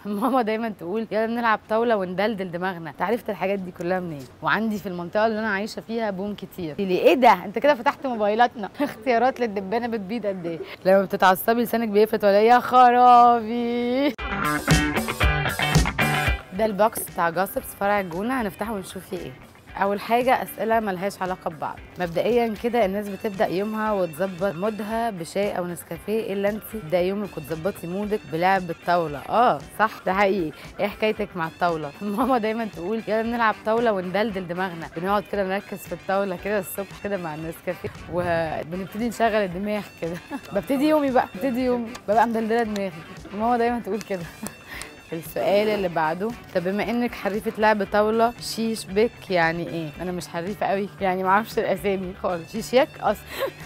ماما دايما تقول يلا نلعب طاوله وندلدل دماغنا انت عرفت الحاجات دي كلها منين وعندي في المنطقه اللي انا عايشه فيها بوم كتير لي ايه ده انت كده فتحت موبايلاتنا اختيارات للدبانه بتبيض قد ايه لما بتتعصبي لسانك بيفلت ولا إيه؟ يا خرابي ده البوكس بتاع جاسبس فرع الجونه هنفتحه ونشوف فيه ايه اول حاجه اسئله ملهاش علاقه ببعض مبدئيا كده الناس بتبدا يومها وتظبط مودها بشاي او نسكافيه الا انت تبداي يومك وتظبطي مودك بلعب بالطاوله اه صح ده حقيقي ايه حكايتك مع الطاوله ماما دايما تقول يلا نلعب طاوله وندلدل دماغنا بنقعد كده نركز في الطاوله كده الصبح كده مع النسكافيه وبنبتدي نشغل الدماغ كده ببتدي يومي بقى ببتدي يومي ببقى مدلدله دماغي ماما دايما تقول كده السؤال اللي بعده طب بما انك حريفه لعب طاوله شيش بك يعني ايه انا مش حريفه قوي يعني ما اعرفش الاسامي خالص شيش يك اصلا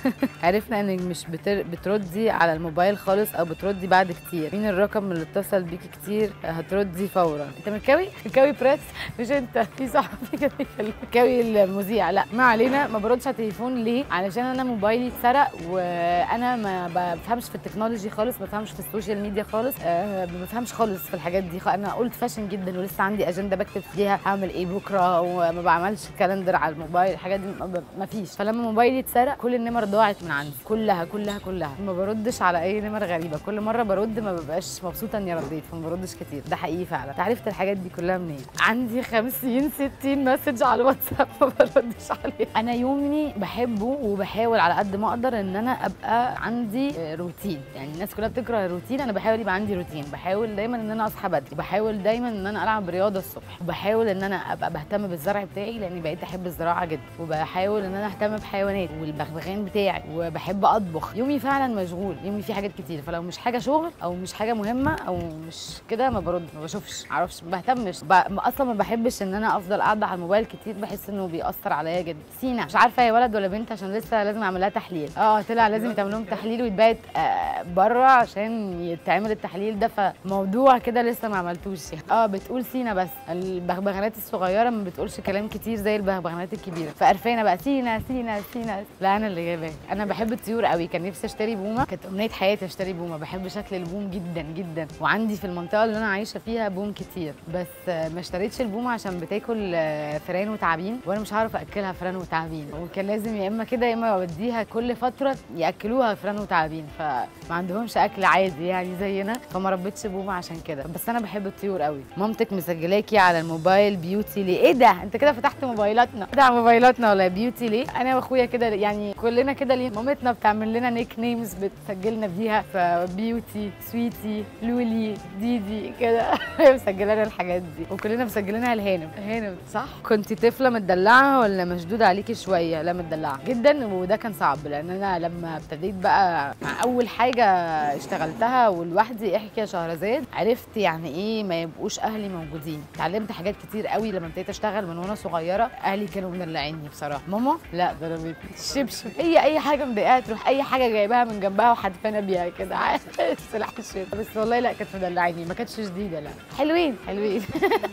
عرفنا انك مش بتر... بتردي على الموبايل خالص او بتردي بعد كتير مين الرقم اللي اتصل بيكي كتير هتردي فورا انت مكاوي مكاوي بريس مش انت في صاحبي كده بيكلم مكاوي المذيع لا ما علينا ما بردش على التليفون ليه علشان انا موبايلي اتسرق وانا ما بفهمش في التكنولوجي خالص ما بفهمش في السوشيال ميديا خالص أه ما بفهمش خالص في الحاجات دي انا قلت فاشن جدا ولسه عندي اجنده بكتب فيها هعمل ايه بكره وما بعملش كالندر على الموبايل الحاجات دي ما فيش فلما موبايلي اتسرق كل النمر ضاعت من عندي كلها كلها كلها ما بردش على اي نمر غريبه كل مره برد ما ببقاش مبسوطه اني رديت فما بردش كتير ده حقيقي فعلا عرفت الحاجات دي كلها منين عندي 50 60 مسج على الواتساب ما بردش عليه انا يومي بحبه وبحاول على قد ما اقدر ان انا ابقى عندي روتين يعني الناس كلها بتكره الروتين انا بحاول يبقى عندي روتين بحاول دايما ان انا اصحى بدري وبحاول دايما ان انا العب رياضه الصبح وبحاول ان انا ابقى بهتم بالزرع بتاعي لاني بقيت احب الزراعه جدا وبحاول ان انا اهتم بحيوانات والبغبغان بتاعي وبحب اطبخ يومي فعلا مشغول يومي فيه حاجات كتير فلو مش حاجه شغل او مش حاجه مهمه او مش كده ما برد ما بشوفش معرفش ما بهتمش ب... اصلا ما بحبش ان انا افضل قاعده على الموبايل كتير بحس انه بيأثر عليا جدا سينا مش عارفه هي ولد ولا بنت عشان لسه لازم اعمل لها تحليل اه طلع لازم يتعمل لهم تحليل ويتبعت آه بره عشان يتعمل التحليل ده فموضوع كده لسه ما عملتوش يعني اه بتقول سينا بس البغبغانات الصغيره ما بتقولش كلام كتير زي البغبغانات الكبيره فقرفانه بقى سينا سينا سينا لا انا اللي جايباه انا بحب الطيور قوي كان نفسي اشتري بومه كانت امنيه حياتي اشتري بومه بحب شكل البوم جدا جدا وعندي في المنطقه اللي انا عايشه فيها بوم كتير بس ما اشتريتش البومه عشان بتاكل فران وتعابين وانا مش هعرف اكلها فران وتعابين وكان لازم يا اما كده يا اما اوديها كل فتره ياكلوها فران وتعابين فما عندهمش اكل عادي يعني زينا فما ربيتش بومه عشان كده بس انا بحب الطيور قوي مامتك مسجلاكي على الموبايل بيوتي ليه ايه ده انت كده فتحت موبايلاتنا كده على موبايلاتنا ولا بيوتي ليه انا واخويا كده يعني كلنا كده ليه مامتنا بتعمل لنا نيك نيمز بتسجلنا بيها فبيوتي سويتي لولي ديدي كده مسجله لنا الحاجات دي وكلنا مسجلينها الهانم هانم صح كنت طفله متدلعه ولا مشدوده عليكي شويه لا متدلعه جدا وده كان صعب لان انا لما ابتديت بقى مع اول حاجه اشتغلتها ولوحدي احكي يا شهرزاد عرفت يعني ايه ما يبقوش اهلي موجودين اتعلمت حاجات كتير قوي لما ابتديت اشتغل من وانا صغيره اهلي كانوا مدلعيني بصراحه ماما لا ضربتني الشبشب هي اي حاجه مضايقاها تروح اي حاجه جايباها من جنبها وحدفانه بيها كده سلاح الشتا بس والله لا كانت مدلعيني ما كانتش شديده لا حلوين حلوين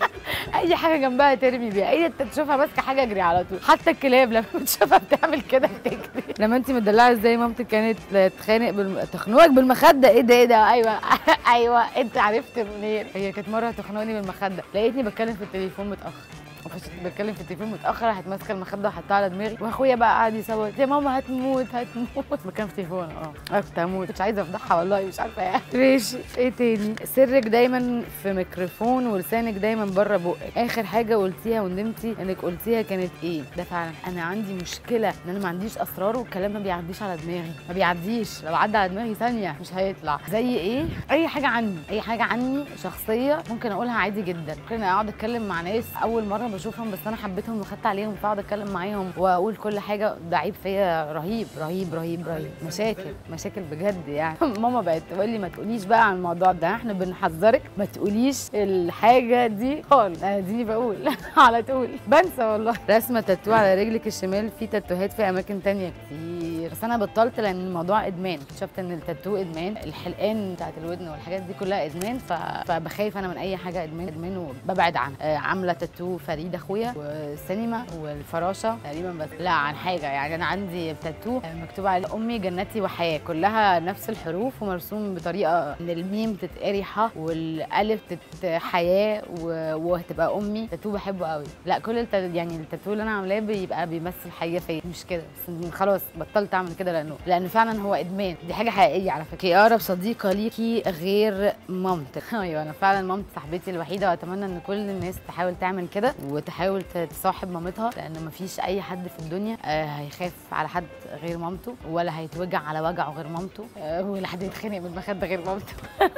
اي حاجه جنبها ترمي بيها اي انت تشوفها ماسكه حاجه اجري على طول حتى الكلاب لما بتشوفها بتعمل كده بتجري لما انت مدلعه ازاي مامتك كانت تتخانق بالم... تخنقك بالمخده ايه ده ايه ده ايوه ايوه انت عرفت منين هي كانت مره تخنقني بالمخده لقيتني بتكلم في التليفون متاخر وكنت بتكلم في التليفون متاخر راحت ماسكه المخده وحطها على دماغي واخويا بقى قاعد يصوت يا ماما هتموت هتموت بتكلم في التليفون اه كنت هموت مش عايزه افضحها والله مش عارفه يعني ماشي ايه تاني سرك دايما في ميكروفون ولسانك دايما بره بقك اخر حاجه قلتيها وندمتي انك قلتيها كانت ايه ده فعلا انا عندي مشكله ان انا ما عنديش اسرار والكلام ما بيعديش على دماغي ما بيعديش لو عدى على دماغي ثانيه مش هيطلع زي ايه اي حاجه عني اي حاجه عني شخصيه ممكن اقولها عادي جدا ممكن اقعد اتكلم مع ناس اول مره بشوفهم بس انا حبيتهم وخدت عليهم فاقعد اتكلم معاهم واقول كل حاجه ده عيب فيا رهيب رهيب رهيب رهيب مشاكل مشاكل بجد يعني ماما بقت تقول لي ما تقوليش بقى عن الموضوع ده احنا بنحذرك ما تقوليش الحاجه دي خالص انا دي بقول على طول بنسى والله رسمه تاتو على رجلك الشمال في تاتوهات في اماكن تانية كتير بس انا بطلت لان الموضوع ادمان شفت ان التاتو ادمان الحلقان بتاعت الودن والحاجات دي كلها ادمان ف... فبخاف انا من اي حاجه ادمان ادمان وببعد عنها آه، عامله تاتو فريد ايد اخويا والسينما والفراشه تقريبا بس لا عن حاجه يعني انا عندي تاتو مكتوب عليه امي جنتي وحياه كلها نفس الحروف ومرسوم بطريقه ان الميم تتقري ح والالف تت حياه و- وهتبقى امي تاتو بحبه قوي لا كل الت... يعني التاتو اللي انا عاملاه بيبقى بيمثل حقيقه فيا مش كده بس خلاص بطلت اعمل كده لانه لان فعلا هو ادمان دي حاجه حقيقيه على فكره إيه اقرب صديقه ليكي غير مامتك ايوه انا فعلا مامتي صاحبتي الوحيده واتمنى ان كل الناس تحاول تعمل كده وتحاول ت- تصاحب مامتها لان مفيش اي حد في الدنيا آه، هيخاف على حد غير مامته ولا هيتوجع على وجعه غير مامته آه، ولا حد يتخانق من المخده غير مامته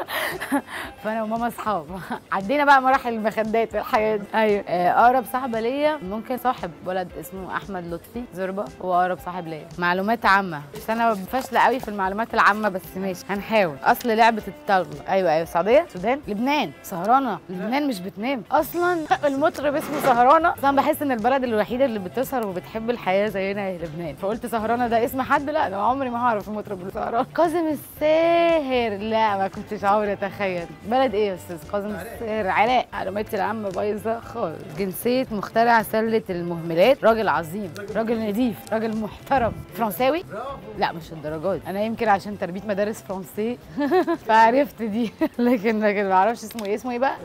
فانا وماما اصحاب عدينا بقى مراحل المخدات في الحياه دي ايوه آه، اقرب صاحبه ليا ممكن صاحب ولد اسمه احمد لطفي زربه هو اقرب صاحب ليا معلومات عامه بس انا فاشله قوي في المعلومات العامه بس ماشي هنحاول اصل لعبه الطاوله ايوه ايوه السعوديه السودان لبنان سهرانه لبنان مش بتنام اصلا المطرب اسمه سهرانه بس انا بحس ان البلد الوحيده اللي بتسهر وبتحب الحياه زينا هي لبنان فقلت سهرانه ده اسم حد لا انا عمري ما هعرف المطرب اللي سهران كاظم الساهر لا ما كنتش عمري اتخيل بلد ايه يا استاذ كاظم الساهر علاء معلوماتي العامه بايظه خالص جنسيه مخترع سله المهملات راجل عظيم راجل نضيف راجل محترم فرنساوي لا مش الدرجات انا يمكن عشان تربيه مدارس فرنسي فعرفت دي لكن لكن ما اعرفش اسمه ايه اسمه ايه بقى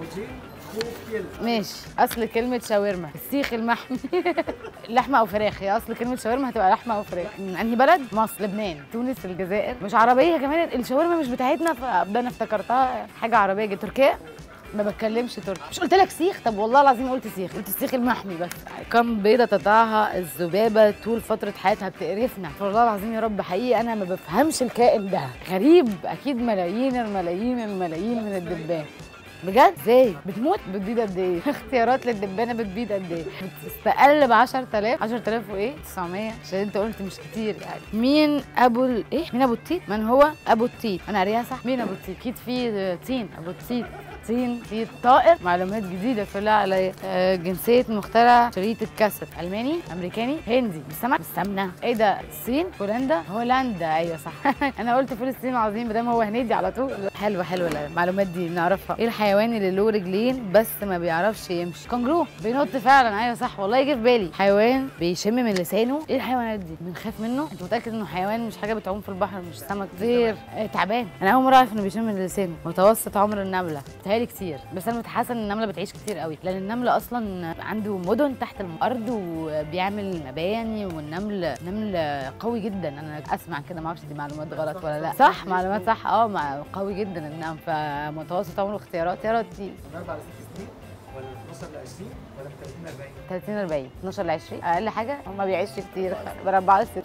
ماشي اصل كلمه شاورما السيخ المحمي لحمه او فراخ هي اصل كلمه شاورما هتبقى لحمه او فراخ من انهي بلد مصر لبنان تونس الجزائر مش عربيه كمان الشاورما مش بتاعتنا فده انا افتكرتها حاجه عربيه جدا تركيا ما بتكلمش تركي مش قلت لك سيخ طب والله العظيم قلت سيخ قلت السيخ المحمي بس كم بيضه تضعها الذبابه طول فتره حياتها بتقرفنا والله العظيم يا رب حقيقي انا ما بفهمش الكائن ده غريب اكيد ملايين الملايين الملايين من الدبان بجد ازاي بتموت بتبيض قد ايه اختيارات للدبانه بتبيض قد ايه بتستقل ب 10000 10000 وايه 900 عشان انت قلت مش كتير يعني مين ابو ال... ايه مين ابو التيت من هو ابو التيت انا قاريها صح مين ابو التيت اكيد في تين ابو التيت تين في طائر معلومات جديده كلها عليا آه، جنسيه مخترع شريط الكاسيت الماني امريكاني هندي بالسمك بالسمنه ايه ده الصين هولندا هولندا ايوه صح انا قلت فول الصين العظيم بدل ما هو هنيدي على طول حلوه حلوه المعلومات دي نعرفها ايه الحيوان اللي له رجلين بس ما بيعرفش يمشي كانجرو بينط فعلا ايوه صح والله يجي في بالي حيوان بيشم من لسانه ايه الحيوانات دي بنخاف منه انت متاكد انه حيوان مش حاجه بتعوم في البحر مش سمك طير آه تعبان انا اول مره اعرف انه بيشم من لسانه متوسط عمر النمله بتهيألي كتير بس انا متحاسه ان النمله بتعيش كتير قوي لان النمل اصلا عنده مدن تحت الارض وبيعمل مباني والنمل نمل قوي جدا انا اسمع كده ما اعرفش دي معلومات غلط ولا لا صح معلومات صح اه مع- قوي جدا النمل فمتوسط عمره اختيارات اختيارات دي من 4 ل 6 سنين ولا من 12 ل 20 ولا من 30 ل 40 30 40 12 ل 20 اقل حاجه هم ما بيعيش كتير من 4 ل 6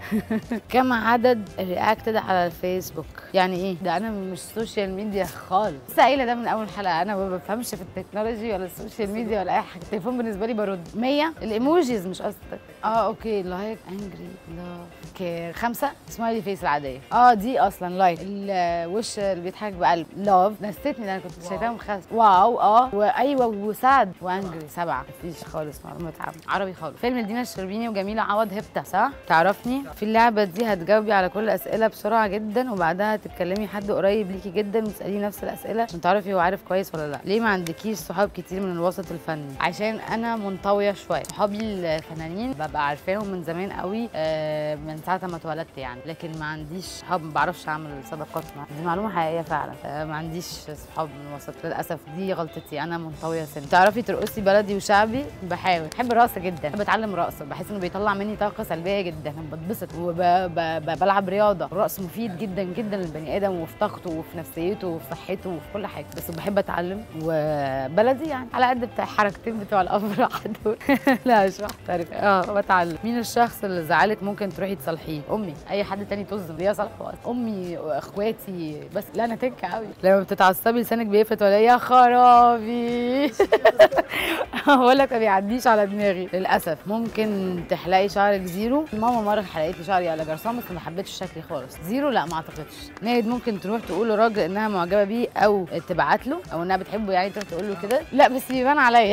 كم عدد رياكتد على الفيسبوك يعني ايه ده انا مش سوشيال ميديا خالص لسه قايله ده من اول حلقه انا ما بفهمش في التكنولوجي ولا السوشيال ميديا ولا اي حاجه التليفون بالنسبه لي برد 100 الايموجيز مش قصدك اه اوكي لايك انجري لاف كير خمسه سمايلي فيس العاديه اه دي اصلا لايك الوش اللي بيضحك بقلب لاف نسيتني ده انا كنت شايفاهم خمسه واو اه وايوه وسعد وانجري سبعه مفيش خالص معلومات عامه عربي خالص فيلم دينا الشربيني وجميله عوض هبته صح تعرفني في اللعبه دي هتجاوبي على كل الاسئله بسرعه جدا وبعدها تتكلمي حد قريب ليكي جدا وتساليه نفس الاسئله عشان تعرفي هو عارف كويس ولا لا ليه ما عندكيش صحاب كتير من الوسط الفني عشان انا منطويه شويه صحابي الفنانين ببقى عارفاهم من زمان قوي آه، من ساعه ما اتولدت يعني لكن ما عنديش صحاب ما بعرفش اعمل صداقات معاهم دي معلومه حقيقيه فعلا آه، ما عنديش صحاب من الوسط للاسف دي غلطتي انا منطويه سن تعرفي ترقصي بلدي وشعبي بحاول بحب الرقص جدا بحب اتعلم رقص بحس انه بيطلع مني طاقه سلبيه جدا انا بتبسط وبلعب رياضه الرقص مفيد جدا جدا للبني ادم وفي طاقته وفي نفسيته وفي صحته وفي كل حاجه بس بحب اتعلم وبلدي يعني على قد بتاع حركتين بتوع الافراح دول لا مش محترفه اه بتعلم مين الشخص اللي زعلك ممكن تروحي تصالحيه امي اي حد تاني طز ليا صالح امي واخواتي بس لا انا تنكه قوي لما بتتعصبي لسانك بيفلت ولا يا خرابي بقول لك ما بيعديش على دماغي للاسف ممكن تحلقي شعرك زيرو ماما مره حلقت لي شعري على جرسون بس ما حبيتش شكلي خالص زيرو لا ما اعتقدش ناهد ممكن تروح تقول لراجل انها معجبه بيه او تبعت له او انها بتحبه يعني تروح تقول له كده لا بس بيبان عليا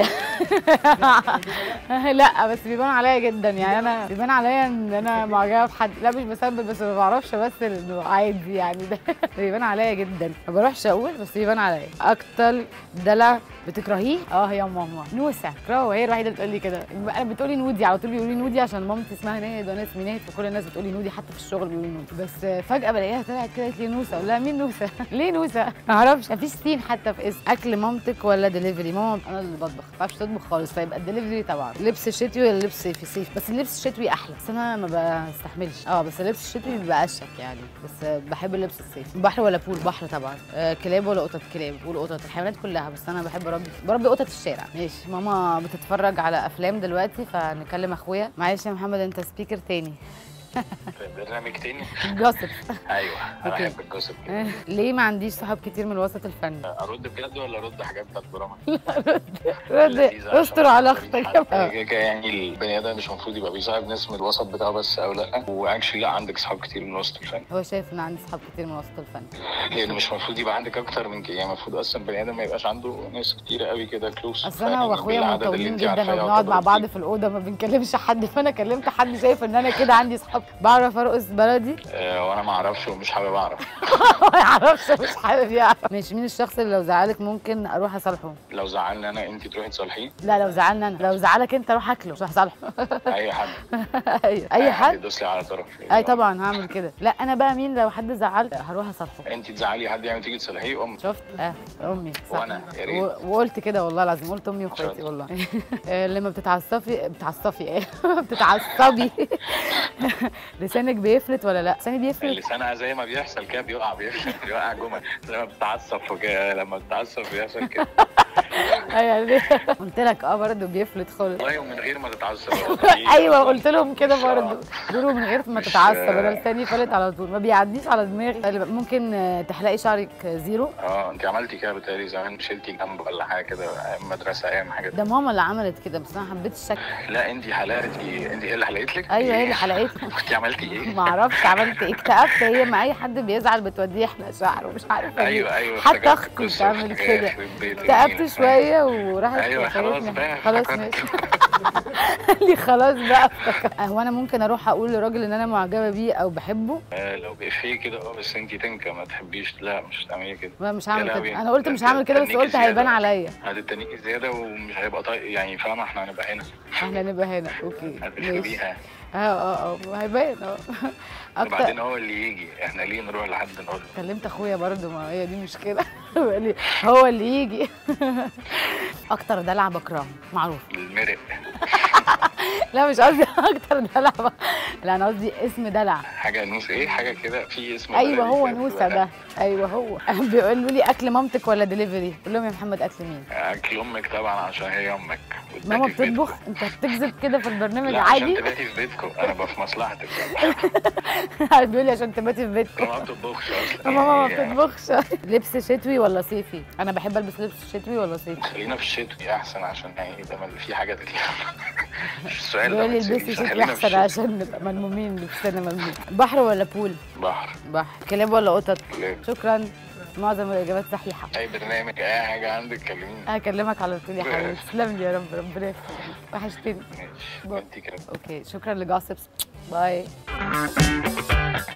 لا بس بيبان عليا جدا يعني انا بيبان عليا ان انا معجبه بحد لا مش بسبب بس ما بعرفش بس انه عادي يعني ده بيبان عليا جدا ما بروحش اقول بس بيبان عليا اكتر دلع بتكرهيه اه يا ماما نوسه كراهه هي الوحيده اللي بتقول لي كده انا بتقولي نودي على طول بيقولوا لي نودي عشان مامتي اسمها ناهد وانا اسمي ناهد فكل الناس بتقولي نودي حتى في الشغل بيقولوا لي نودي بس فجاه بلاقيها طلعت كده قالت لي نوسه اقول لها مين نوسه ليه نوسه ما اعرفش مفيش سين حتى في اسم اكل مامتك ولا دليفري ماما انا اللي بطبخ ما بعرفش تطبخ خالص فيبقى الدليفري طبعا لبس شتوي ولا لبس صيفي صيف بس اللبس الشتوي احلى بس انا ما بستحملش اه بس اللبس الشتوي بيبقى اشك يعني بس بحب اللبس الصيفي بحر ولا بول بحر طبعا آه كلاب ولا قطط كلاب بقول قطط الحيوانات كلها بس انا بحب اربي بربي قطط الشارع ماشي ماما بتتفرج على افلام دلوقتي فنكلم اخويا معلش يا محمد انت سبيكر تاني برنامج تاني جوسب ايوه انا أوكي. احب الجوسب ليه ما عنديش صحاب كتير من الوسط الفني ارد بجد ولا ارد حاجات بتاعت دراما رد لذيذة عشان استر علاقتك يا حد- محمد. كده كده يعني البني ادم مش المفروض يبقى بيصاحب ناس من الوسط بتاعه بس او لا واكشلي لا عندك صحاب كتير من الوسط الفني هو شايف ان عندي صحاب كتير من الوسط الفني يعني مش المفروض يبقى عندك اكتر من كده يعني المفروض اصلا البني ادم ما يبقاش عنده ناس كتير قوي كده كلوز اصل انا واخويا منطويين جدا وبنقعد مع بعض في الاوضه ما بنكلمش حد فانا كلمت حد شايف ان انا كده عندي صحاب بعرف ارقص بلدي آه وانا ما اعرفش ومش حابب اعرف ما يعرفش مش حابب يعرف مش مين الشخص اللي لو زعلك ممكن اروح اصالحه لو زعلني انا انت تروحي تصالحيه لا لو زعلنا انا لو زعلك انت اروح اكله مش هصالحه اي حد ايوه اي حد يدوس لي على طرف اي طبعا هعمل كده لا انا بقى مين لو حد زعل هروح اصالحه انت تزعلي حد يعني تيجي تصالحيه ام شفت اه امي صح وأنا، يا ريت. و- وقلت كده والله العظيم قلت امي واخواتي شاطر. والله آه، لما بتتعصفي بتعصفي ايه بتتعصبي لسانك بيفلت ولا لا لساني بيفلت لسانها زي ما بيحصل كده بيقع بيفشل بيوقع جمل لما بتتعصب وكده لما بتتعصب بيحصل كده ايوه قلت لك اه برضه بيفلت خالص والله ومن غير ما تتعصب ايوه قلت لهم كده برضه بيقولوا من غير ما مش- تتعصب انا لساني فلت على طول ما بيعديش على دماغي ممكن آه، تحلقي شعرك زيرو اه انت عملتي كده بتهيألي زمان شلتي جنب ولا حاجه كده ايام مدرسه ايام حاجه ده ماما اللي عملت كده بس انا حبيت الشكل لا انت حلقتي انت هي اللي حلقت لك ايوه هي اللي حلقتني كنت عملتي ايه؟ ما اعرفش عملت ايه اكتئبت هي ما اي حد بيزعل بتوديه احلق شعره مش عارفه ليه. ايوه ايوه حتى افتكرت اختي القصة، بتعمل افتكرت كده يخرب بيت اكتئبت الدنيا. شويه وراحت ايوه خلاص خلتني- بقى خلاص افتكرت. ماشي قال لي خلاص بقى افتكر. هو انا ممكن اروح اقول لراجل ان انا معجبه بيه او بحبه آه، لو بإفيه كده اه بس انت تنكى ما تحبيش لا مش هتعملي كده ما مش هعمل يا كده لهوي. انا قلت مش ده هعمل كده بس تنيكي قلت هيبان زيادة. عليا هتتنيكي زياده ومش هيبقى طيب يعني فاهمه احنا هنبقى هنا احنا نبقى هنا اوكي ماشي هتشوفيها اه اه اه هيبان اه وبعدين اكتر هو اللي يجي احنا ليه نروح لحد نقول له؟ كلمت اخويا برضو ما هي دي مشكله قال لي هو اللي يجي اكتر دلع بكرهه معروف المرق لا مش قصدي اكتر دلع ب- لا انا قصدي اسم دلع حاجه نوس ايه حاجه كده في اسم ايوه بلدي هو كده نوسه بتبقى ده ايوه هو بيقولوا لي اكل مامتك ولا دليفري قول لهم يا محمد اكل مين اكل امك طبعا عشان هي امك ماما وتباتي في بتطبخ بيتكم. انت بتكذب كده في البرنامج لا عشان عادي تباتي في بيتكم انا بقى في مصلحتك بيقول لي عشان تباتي في بيتكم ماما ما بتطبخش اصلا ماما ما يعني بتطبخش لبس شتوي ولا صيفي انا بحب البس لبس شتوي ولا صيفي خلينا في الشتوي احسن عشان يعني ده مل- في حاجات كتير مش السؤال ده بيقول لي ما البسي تسأليش، شتوي خلينا في احسن الشتوي. عشان نبقى ملمومين لبسنا ملموم بحر ولا بول بحر بحر كلاب ولا قطط كلاب. شكرا معظم الاجابات صحيحه اي برنامج اي حاجه عندك كلميني هكلمك على طول يا حبيبي تسلم لي يا رب ربنا يخليك وحشتني ماشي باي. انت كده اوكي شكرا لجاسبس باي